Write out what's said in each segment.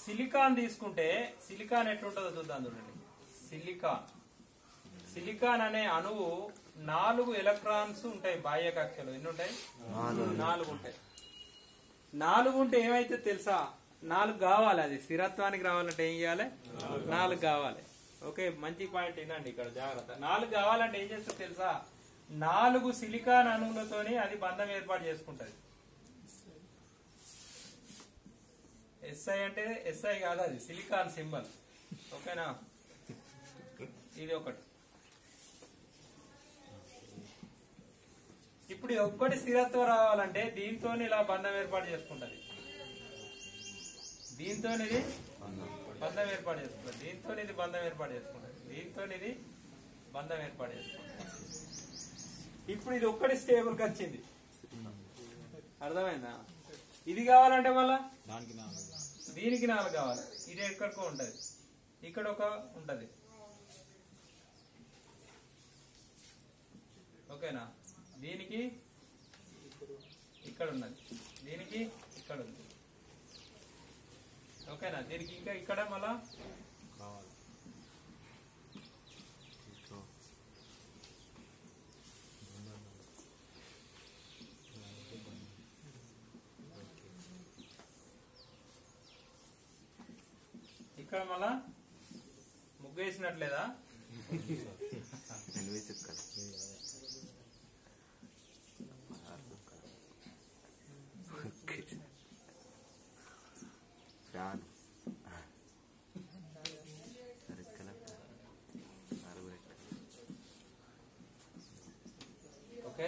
Silicon తీసుకుంటే silicon ఎట్లుంటుందో చూద్దాం చూడండి సిలికాన్ సిలికాన్ అనే అణువు నాలుగు ఎలక్ట్రాన్స్ ఉంటాయి బాహ్య కక్షలు ఎన్ని ఉంటాయి నాలుగు ఉంటాయి నాలుగు ఉంటే ఏమైతే తెలుసా నాలుగు కావాలి అది స్థిరత్వానికి రావాలంటే ఏం చేయాలి నాలుగు కావాలి ఓకే మంచి పాయింట్ ఏంటండి ఇక్కడ జాగ్రత్త నాలుగు కావాలంటే ఏం చేస్తుంది తెలుసా నాలుగు సిలికాన్ అణువులతోని అది బంధం ఏర్పాటు చేసుకుంటది ఎస్ఐ అంటే ఎస్ఐ కాదు అది సిలికాన్ సింబల్ ఓకేనా ఇది ఒకటి ఇప్పుడు ఈ ఒక్కటి స్థిరత్వం రావాలంటే దీంతో ఇలా బంధం ఏర్పాటు చేసుకుంటది దీంతో ఇది బంధం ఏర్పాటు చేసుకుంటది దీంతో ఇది బంధం ఏర్పాటు చేసుకుంటది దీంతో ఇది బంధం ఏర్పాటు చేసుకుంటది ఇప్పుడు ఇది ఒక్కటి స్టేబుల్ కి వచ్చింది అర్థమైందా ఇది కావాలంటే మళ్ళా దీనికి నాలుగు కావాలి ఇది ఎక్కడికో ఉంటది ఇక్కడ ఒక ఉంటది ఓకేనా దీనికి ఇక్కడ ఉన్నది దీనికి ఇక్కడ ఉంది ఓకేనా దీనికి ఇంకా ఇక్కడ మళ్ళా ఇక్కడ మళ్ళా ముగ్గు వేసినట్లేదా ఎనిమిది చుక్కలు ఫ్యాన్ రెక్కల నాలుగు రెక్కలు ఓకే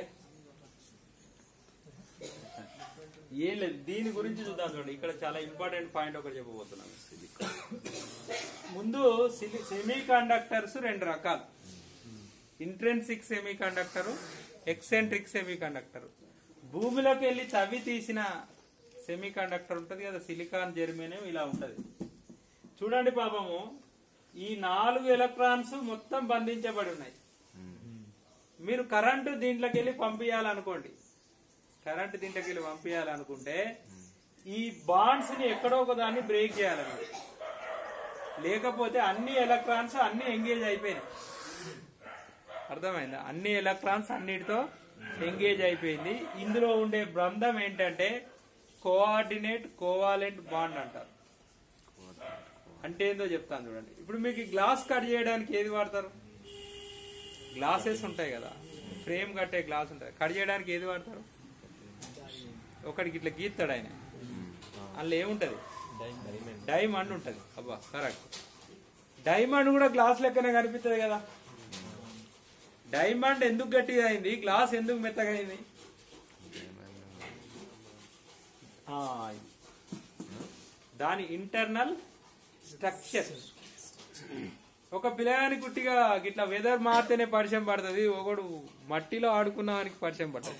ఏం లేదు దీని గురించి చూద్దాం చూడండి ఇక్కడ చాలా ఇంపార్టెంట్ పాయింట్ ఒకటి చెప్పబోతున్నాను ముందు సెమీ కండక్టర్స్ రెండు రకాలు intrinsic semi conductor eccentric semi conductor భూమిలోకి వెళ్ళి తవ్వి తీసిన సెమీ కండక్టర్ ఉంటది కదా సిలికాన్ జెర్మేనియం ఇలా ఉంటది చూడండి పాపము ఈ నాలుగు ఎలక్ట్రాన్స్ మొత్తం బంధించబడి ఉన్నాయి మీరు కరెంటు దీంట్లోకి వెళ్ళి పంపించాలనుకోండి కరెంటు దీంట్లోకి వెళ్ళి పంపించాలనుకుంటే ఈ బాండ్స్ ని ఎక్కడో ఒక దాన్ని బ్రేక్ చేయాలన్నమాట లేకపోతే అన్ని ఎలక్ట్రాన్స్ అన్ని ఎంగేజ్ అయిపోయినాయి అర్థమైందా అన్ని ఎలక్ట్రాన్స్ అన్నిటితో ఎంగేజ్ అయిపోయింది ఇందులో ఉండే బృందం ఏంటంటే కోఆర్డినేట్ కోవాలెంట్ బాండ్ అంటారు అంటే ఏందో చెప్తాను చూడండి ఇప్పుడు మీకు ఈ గ్లాస్ కట్ చేయడానికి ఏది వాడతారు గ్లాసెస్ ఉంటాయి కదా ఫ్రేమ్ కట్టే గ్లాస్ ఉంటుంది కట్ చేయడానికి ఏది వాడతారు ఒకడికి ఇట్లా గీస్తాడు ఆయన అందులో ఏముంటది డైమండ్ ఉంటది అబ్బా కరెక్ట్ డైమండ్ కూడా గ్లాస్ లెక్కనే కనిపిస్తుంది కదా డైమండ్ ఎందుకు గట్టిగా అయింది గ్లాస్ ఎందుకు మెత్తగా అయింది ఆ, ఇది. దాని ఇంటర్నల్ స్ట్రక్చర్ ఒక పిల్లగాని కుట్టిగా గిట్లా వెదర్ మారితేనే పరిచయం పడుతుంది ఒకడు మట్టిలో ఆడుకున్నానికి పరిచయం పడుతుంది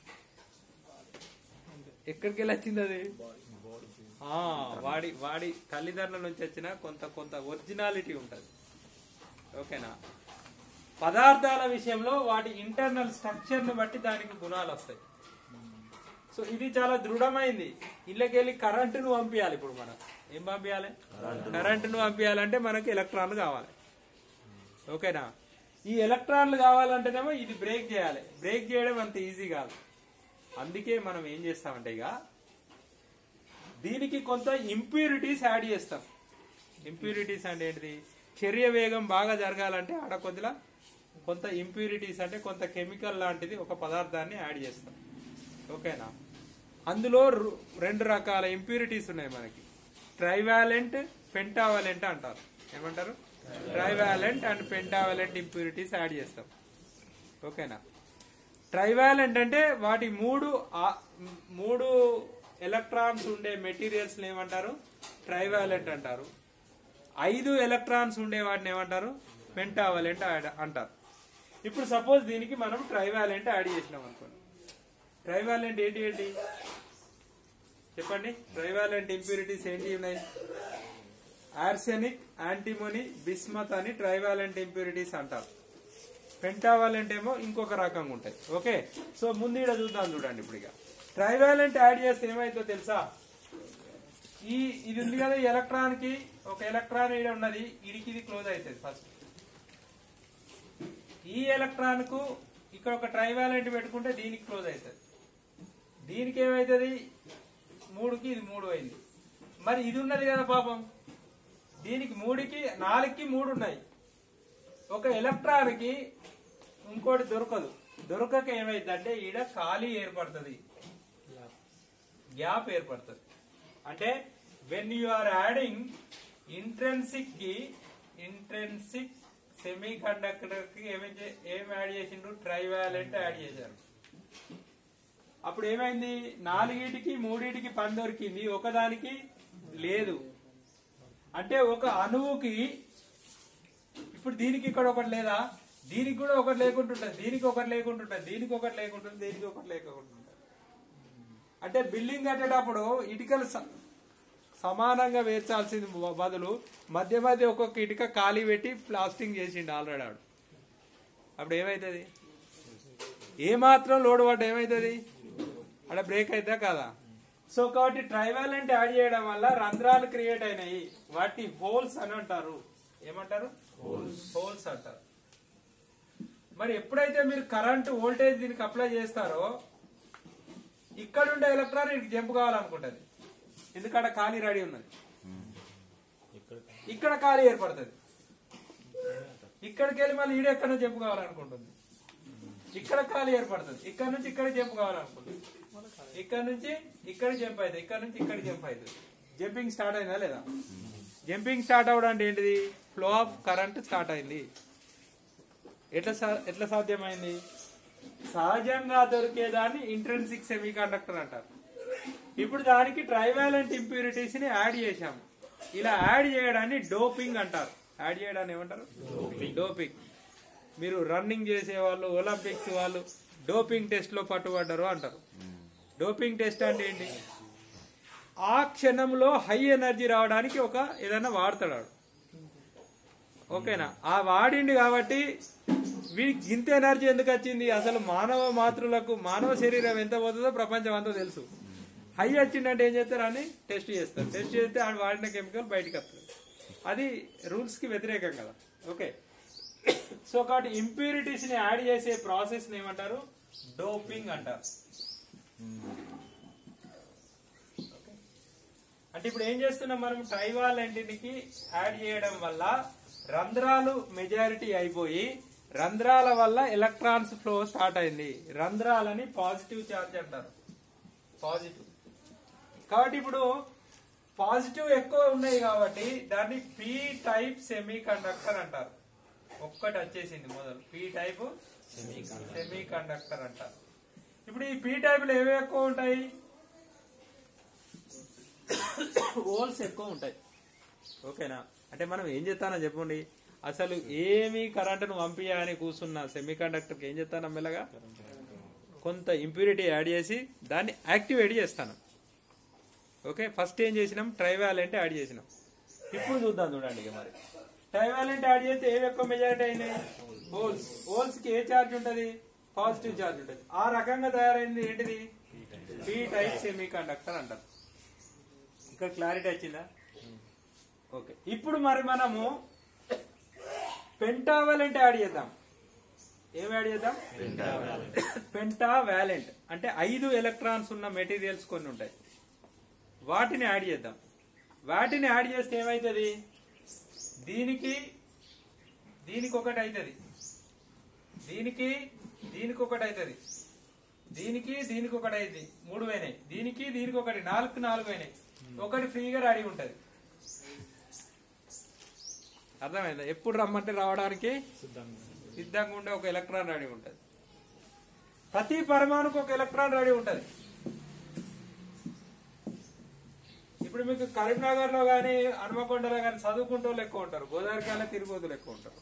ఎక్కడికి వెళ్ళి వచ్చింది అది ఆ, వాడి వాడి తల్లిదండ్రుల నుంచి వచ్చిన కొంత కొంత ఒరిజినాలిటీ ఉంటది ఓకేనా పదార్థాల విషయంలో వాటి ఇంటర్నల్ స్ట్రక్చర్ ను బట్టి దానికి గుణాలు వస్తాయి సో ఇది చాలా దృఢమైంది ఇళ్ళకెళ్ళి కరెంటును పంపించాలి ఇప్పుడు మనం ఏం పంపించాలి కరెంటును పంపించాలంటే మనకి ఎలక్ట్రాన్లు కావాలి ఓకేనా ఈ ఎలక్ట్రాన్లు కావాలంటేనేమో ఇది బ్రేక్ చేయాలి బ్రేక్ చేయడం అంత ఈజీ కాదు అందుకే మనం ఏం చేస్తామంటే ఇక దీనికి కొంత ఇంప్యూరిటీస్ యాడ్ చేస్తాం ఇంప్యూరిటీస్ అంటే ఏంటిది చర్య వేగం బాగా జరగాలంటే ఆడ కొద్దిలా కొంత ఇంప్యూరిటీస్ అంటే కొంత కెమికల్ లాంటిది ఒక పదార్థాన్ని యాడ్ చేస్తాం ఓకేనా అందులో రు- రెండు రకాల ఇంప్యూరిటీస్ ఉన్నాయి మనకి ట్రైవాలెంట్ పెంటావాలెంట్ అంటారు ఏమంటారు trivalent and pentavalent impurities add చేస్తాం ఓకేనా ట్రైవాలెంట్ అంటే వాటి మూడు ఆ- మూడు ఎలక్ట్రాన్స్ ఉండే మెటీరియల్స్ ఏమంటారు ట్రైవాలెంట్ అంటారు ఐదు ఎలక్ట్రాన్స్ ఉండే వాటిని ఏమంటారు పెంటావాలెంట్ అంటారు ఇప్పుడు సపోజ్ దీనికి మనం ట్రైవాలెంట్ యాడ్ చేసినాం అనుకోండి ట్రైవాలెంట్ ఏంటి ఏంటి చెప్పండి ట్రైవాలెంట్ ఇంప్యూరిటీస్ ఏంటి ఉన్నాయి ఆర్సెనిక్ యాంటీమోని బిస్మత్ అని ట్రైవాలెంట్ ఇంప్యూరిటీస్ అంటారు పెంటావాలెంట్ ఏమో ఇంకొక రకంగా ఉంటాయి ఓకే సో ముందు ఇక్కడ చూద్దాం చూడండి ఇప్పుడు ఇక ట్రైవాలెంట్ యాడ్ చేస్తే ఏమైందో తెలుసా ఈ ఇది ఉంది కదా ఈ ఎలక్ట్రాన్ కి ఒక ఎలక్ట్రాన్ ఈడ ఉన్నది ఇడికి ఇది క్లోజ్ అవుతుంది ఫస్ట్ ఈ ఎలక్ట్రాన్ కు ఇక్కడ ఒక ట్రైవాలెంట్ పెట్టుకుంటే దీనికి క్లోజ్ అవుతుంది దీనికి ఏమవుతుంది మూడుకి ఇది మూడు అయింది మరి ఇది ఉన్నది కదా పాపం దీనికి మూడుకి నాలుగుకి మూడు ఉన్నాయి ఒక ఎలక్ట్రాన్ కి ఇంకోటి దొరకదు దొరకక ఏమైంది అంటే ఈడ ఖాళీ ఏర్పడుతుంది గ్యాప్ ఏర్పడుతుంది అంటే when you are adding intrinsic కి ఇంట్రెన్సిక్ సెమీ కండక్టర్ కి ఏమి చే- ఏం యాడ్ చేసిండ్రు ట్రైవాలెంట్ యాడ్ చేశారు అప్పుడు ఏమైంది నాలుగిటికి మూడిటికి పని దొరికింది ఒకదానికి లేదు అంటే ఒక అణువుకి ఇప్పుడు దీనికి ఇక్కడ ఒకటి లేదా దీనికి కూడా ఒకటి లేకుంటుంటది దీనికి ఒకటి లేకుంటుంటది దీనికి ఒకటి లేకుంటుంది దీనికి ఒకటి లేకుంటుంటది అంటే బిల్డింగ్ కట్టేటప్పుడు ఇటుకలు స- సమానంగా వేర్చాల్సింది బ- బదులు మధ్య మధ్య ఒక్కొక్క ఇటుక ఖాళీ పెట్టి ప్లాస్టింగ్ చేసిండు ఆల్రెడీ ఆడు అప్పుడు ఏమవుతుంది ఏ మాత్రం లోడ్ పడ్డ ఏమవుతుంది అక్కడ బ్రేక్ అవుతా కదా సో కాబట్టి ట్రైవాలెంట్ యాడ్ చేయడం వల్ల రంధ్రాలు క్రియేట్ అయినాయి వాటి హోల్స్ అని అంటారు ఏమంటారు హోల్స్ అంటారు మరి ఎప్పుడైతే మీరు కరెంట్ వోల్టేజ్ దీనికి అప్లై చేస్తారో ఇక్కడ ఉండే ఎలక్ట్రాన్ ఇక్కడికి జంప్ కావాలనుకుంటది ఎందుకంటే ఖాళీ రెడీ ఉన్నది ఇక్కడ ఖాళీ ఏర్పడుతుంది ఇక్కడికి వెళ్ళి మళ్ళీ ఈడ ఎక్కడ జంప్ కావాలనుకుంటుంది ఇక్కడ ఖాళీ ఏర్పడుతుంది ఇక్కడ నుంచి ఇక్కడ జంప్ కావాలనుకుంటుంది ఇక్కడ నుంచి ఇక్కడ జంప్ అవుతుంది ఇక్కడ నుంచి ఇక్కడ జంప్ అవుతుంది జంపింగ్ స్టార్ట్ అయిందా లేదా జంపింగ్ స్టార్ట్ అవడం అంటే ఏంటిది ఫ్లో ఆఫ్ కరెంట్ స్టార్ట్ అయింది ఎట్లా సా- ఎట్లా సాధ్యమైంది సహజంగా దొరికేదాన్ని ఇంట్రెన్సిక్ సెమీ కండక్టర్ అంటారు ఇప్పుడు దానికి ట్రైవాలెంట్ ఇంప్యూరిటీస్ ని యాడ్ చేశాము ఇలా యాడ్ చేయడాన్ని డోపింగ్ అంటారు యాడ్ చేయడాన్ని ఏమంటారు డోపింగ్ మీరు రన్నింగ్ చేసే వాళ్ళు ఒలింపిక్స్ వాళ్ళు డోపింగ్ టెస్ట్ లో పట్టుబడ్డారు అంటారు డోపింగ్ టెస్ట్ అంటే ఏంటి ఆ క్షణంలో హై ఎనర్జీ రావడానికి ఒక ఏదైనా వాడతాడు వాడు. ఓకేనా ఆ వాడిండి కాబట్టి వీడికి ఇంత ఎనర్జీ ఎందుకు వచ్చింది అసలు మానవ మాతృలకు మానవ శరీరం ఎంత పోతుందో ప్రపంచం అంతా తెలుసు హై వచ్చిందంటే ఏం చేస్తారు అని టెస్ట్ చేస్తారు టెస్ట్ చేస్తే ఆడు వాడిన కెమికల్ బయటకు వస్తుంది అది రూల్స్ కి వ్యతిరేకం కదా ఓకే సో కాబట్టి ఇంప్యూరిటీస్ ని యాడ్ చేసే ప్రాసెస్ ని ఏమంటారు డోపింగ్ అంటారు అంటే ఇప్పుడు ఏం చేస్తున్నాం మనం ట్రైవాలెంటినికి యాడ్ చేయడం వల్ల రంధ్రాలు మెజారిటీ అయిపోయి రంధ్రాల వల్ల ఎలక్ట్రాన్స్ ఫ్లో స్టార్ట్ అయింది రంధ్రాలని పాజిటివ్ ఛార్జ్ అంటారు పాజిటివ్ కాబట్టి ఇప్పుడు పాజిటివ్ ఎక్కువ ఉన్నాయి కాబట్టి దాన్ని పి టైప్ సెమీ కండక్టర్ అంటారు ఒక్కటి వచ్చేసింది మొదలు పి టైప్ సెమీ కండక్టర్ అంటారు ఇప్పుడు ఈ పి టైప్ లో ఏవి ఎక్కువ ఉంటాయి హోల్స్ ఎక్కువ ఉంటాయి ఓకేనా అంటే మనం ఏం చేస్తానో చెప్పండి అసలు ఏమి కరెంటును పంపించని కూర్చున్న సెమీ కండక్టర్కి ఏం చేస్తాను మెల్లగా కొంత ఇంప్యూరిటీ యాడ్ చేసి దాన్ని యాక్టివేట్ చేస్తాను ఓకే ఫస్ట్ ఏం చేసినాం ట్రైవాలెంట్ యాడ్ చేసినాం ఇప్పుడు చూద్దాం చూడండి ఇక మరి ట్రైవాలెంట్ యాడ్ చేస్తే ఏవి ఎక్కువ మెజారిటీ అయినాయి హోల్స్ హోల్స్ కి ఏ ఛార్జ్ ఉంటది పాజిటివ్ ఛార్జ్ ఉంటది ఆ రకంగా తయారైంది ఏంటిది పీ టైప్ సెమీ కండక్టర్ అంటారు ఇక్కడ క్లారిటీ వచ్చిందా ఓకే ఇప్పుడు మరి మనము పెంటావాలెంట్ యాడ్ చేద్దాం ఏం యాడ్ చేద్దాం పెంటా వ్యాలెంట్ అంటే ఐదు ఎలక్ట్రాన్స్ ఉన్న మెటీరియల్స్ కొన్ని ఉంటాయి వాటిని యాడ్ చేద్దాం వాటిని యాడ్ చేస్తే ఏమవుతుంది దీనికి దీనికి ఒకటి అవుతుంది దీనికి దీనికి ఒకటి అవుతుంది దీనికి దీనికి ఒకటి అయింది మూడు అయినాయి దీనికి దీనికి ఒకటి నాలుగు నాలుగు అయినాయి ఒకటి ఫ్రీగా రెడీ ఉంటది అర్థమైందా ఎప్పుడు రమ్మంటే రావడానికి సిద్ధంగా ఉండే ఒక ఎలక్ట్రాన్ రెడీ ఉంటది ప్రతి పరమాణుకు ఒక ఎలక్ట్రాన్ రెడీ ఉంటది ఇప్పుడు మీకు కరీంనగర్ లో గానీ హనుమకొండలో గానీ చదువుకుంటూ ఎక్కువ ఉంటారు గోదావరికాయల తిరుగుతులు ఎక్కువ ఉంటారు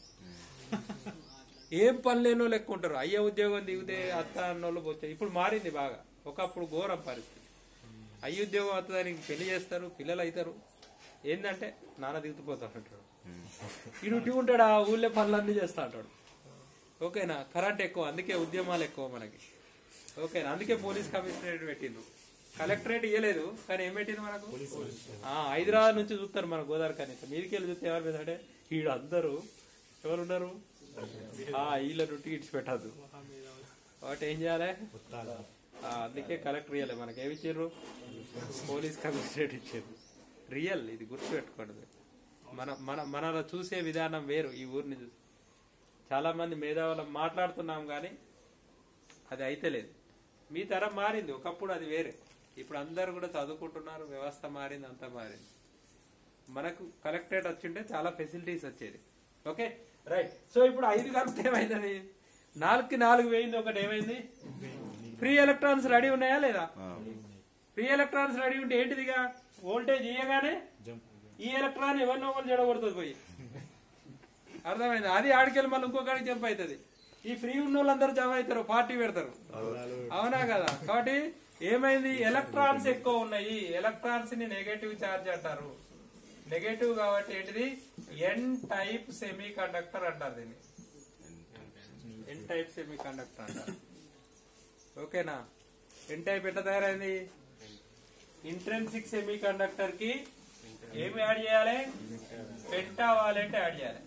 ఏం పని లేనో లెక్క ఉంటారు అయ్యే ఉద్యోగం దిగితే అత్త అన్నోళ్ళు పోతే ఇప్పుడు మారింది బాగా ఒకప్పుడు ఘోరం పరిస్థితి అయ్యి ఉద్యోగం వస్తుందానికి పెళ్లి చేస్తారు పిల్లలు అవుతారు ఏంటంటే నాన్న దిగుతుపోతాడు అంటాడు ఇడు ఇటు ఉంటాడు ఆ ఊళ్ళో పనులన్నీ చేస్తా అంటాడు ఓకేనా కరెంట్ ఎక్కువ అందుకే ఉద్యమాలు ఎక్కువ మనకి ఓకేనా అందుకే పోలీస్ కమిషనరేట్ పెట్టిండ్రు కలెక్టరేట్ ఇవ్వలేదు కానీ ఏం పెట్టింది మనకు ఆ, హైదరాబాద్ నుంచి చూస్తారు మన గోదావరి కానీ మీదికి వెళ్ళి చూస్తే ఎవరు మీద అంటే వీళ్ళు అందరూ ఎవరు ఉన్నారు ఆ, వీళ్ళ నుండి ఇడిచి పెట్టద్దు కాబట్టి ఏం చేయాలి ఆ, అందుకే కలెక్టర్ ఇవ్వాలి మనకి ఏమి ఇచ్చారు పోలీస్ కమిషనరేట్ ఇచ్చారు రియల్ ఇది గుర్తుపెట్టుకోండి మన మన మనలో చూసే విధానం వేరు ఈ ఊరిని చూసి చాలా మంది మేధావులం మాట్లాడుతున్నాం కానీ అది అయితే లేదు మీ తరం మారింది ఒకప్పుడు అది వేరే ఇప్పుడు అందరు కూడా చదువుకుంటున్నారు వ్యవస్థ మారింది అంతా మారింది మనకు కలెక్టరేట్ వచ్చింటే చాలా ఫెసిలిటీస్ వచ్చేది ఓకే రైట్ సో ఇప్పుడు ఐదు కలిపితే ఏమైంది నాలుగుకి నాలుగు వేయింది ఒకటి ఏమైంది ఫ్రీ ఎలక్ట్రాన్స్ రెడీ ఉన్నాయా లేదా ఫ్రీ ఎలక్ట్రాన్స్ రెడీ ఉంటే ఏంటిదిగా వోల్టేజ్ ఇయ్యగానే ఈ ఎలక్ట్రాన్ ఎవరినో ఒకరు జడగొడుతుంది పోయి అర్థమైంది అది ఆడికెళ్ళి మళ్ళీ ఇంకొకరికి జంప్ అవుతుంది ఈ ఫ్రీ ఉన్న వాళ్ళందరూ జమ అవుతారు పార్టీ పెడతారు అవునా కదా కాబట్టి ఏమైంది ఎలక్ట్రాన్స్ ఎక్కువ ఉన్నాయి ఎలక్ట్రాన్స్ ని నెగటివ్ చార్జ్ అంటారు నెగటివ్ కాబట్టి ఏంటిది ఎన్ టైప్ సెమీ కండక్టర్ అంటారు దీన్ని ఎన్ టైప్ సెమీ కండక్టర్ అంటారు ఓకేనా ఎన్ టైప్ ఎట్లా తయారైంది ఇంట్రెన్సిక్ సెమీ కండక్టర్ కి ఏమి యాడ్ చేయాలి పెంటావాలెంట్ యాడ్ చేయాలి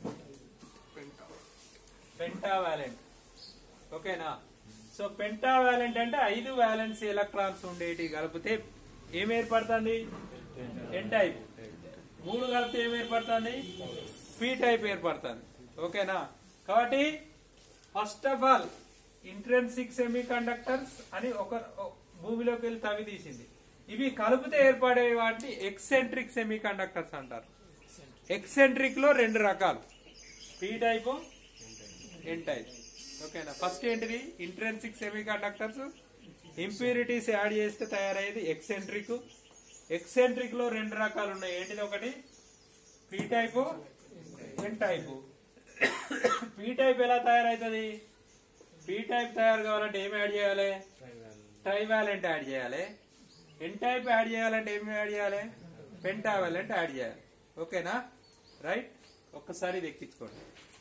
పెంటావాలెంట్ ఓకేనా సో పెంటావాలెంట్ అంటే ఐదు వ్యాలెన్స్ ఎలక్ట్రాన్స్ ఉండేటి కలిపితే ఏం ఏర్పడుతుంది ఎన్ టైప్ మూడు కలిపితే ఏం ఏర్పడుతుంది పి టైప్ ఏర్పడుతుంది ఓకేనా కాబట్టి first of all intrinsic semiconductors అని ఒక ఓ- భూమిలోకి వెళ్ళి తవ్వి తీసింది ఇవి కలిపితే ఏర్పడే వాటిని ఎక్సెంట్రిక్ సెమీ కండక్టర్స్ అంటారు ఎక్సెంట్రిక్ లో రెండు రకాలు పి టైప్ ఎన్ టైప్ ఓకేనా ఫస్ట్ ఏంటిది intrinsic semiconductors impurities add చేస్తే తయారయ్యేది ఎక్సెంట్రిక్ ఎక్సెంట్రిక్ లో రెండు రకాలు ఉన్నాయి ఏంటిది ఒకటి P type N type P type ఎలా తయారవుతుంది పి టైప్ తయారు కావాలంటే ఏం యాడ్ చేయాలి ట్రైవాలెంట్ యాడ్ చేయాలి ఎన్ టైప్ యాడ్ చేయాలంటే ఏం యాడ్ చేయాలి పెంటావాలెంట్ యాడ్ చేయాలి ఓకేనా రైట్ ఒక్కసారి ఇది ఎక్కించుకోండి